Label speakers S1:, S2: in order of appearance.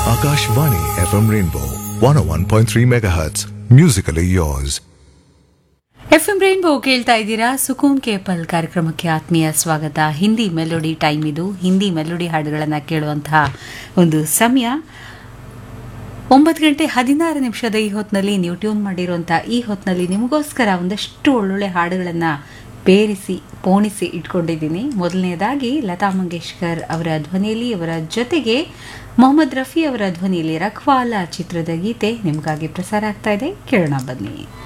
S1: Akashvani FM Rainbow 101.3 MHz. Musically yours.
S2: F M Rainbow ಕೇಳ್ತಾ ಇದ್ದೀರಾ ಸುಕೂನ್ capable ಕಾರ್ಯಕ್ರಮಕ್ಕೆ ಆತ್ಮೀಯ ಸ್ವಾಗತ ಹಿಂದಿ ಮೆಲೋಡಿ ಟೈಮ್ ಇದು ಹಿಂದಿ ಮೆಲೋಡಿ ಹಾಡುಗಳನ್ನು ಕೇಳುವಂತಹ ಒಂದು ಸಮಯ ಒಂಬತ್ತು ಗಂಟೆ ಹದಿನಾರು ನಿಮಿಷದ ಈ ಹೊತ್ತಿನಲ್ಲಿ ನೀವು ಟ್ಯೂನ್ ಮಾಡಿರುವಂಥ ಈ ಹೊತ್ತಿನಲ್ಲಿ ನಿಮಗೋಸ್ಕರ ಒಂದಷ್ಟು ಒಳ್ಳೊಳ್ಳೆ ಹಾಡುಗಳನ್ನು ಬೇರಿಸಿ ಪೋಣಿಸಿ ಇಟ್ಕೊಂಡಿದ್ದೀನಿ ಮೊದಲನೇದಾಗಿ ಲತಾ ಮಂಗೇಶ್ಕರ್ ಅವರ ಧ್ವನಿಯಲ್ಲಿ ಅವರ ಜೊತೆಗೆ ಮೊಹಮ್ಮದ್ ರಫಿ ಅವರ ಧ್ವನಿಯಲ್ಲಿ ರಖ್ವಾಲ ಚಿತ್ರದ ಗೀತೆ ನಿಮಗಾಗಿ ಪ್ರಸಾರ ಆಗ್ತಾ ಇದೆ ಕೇಳೋಣ ಬನ್ನಿ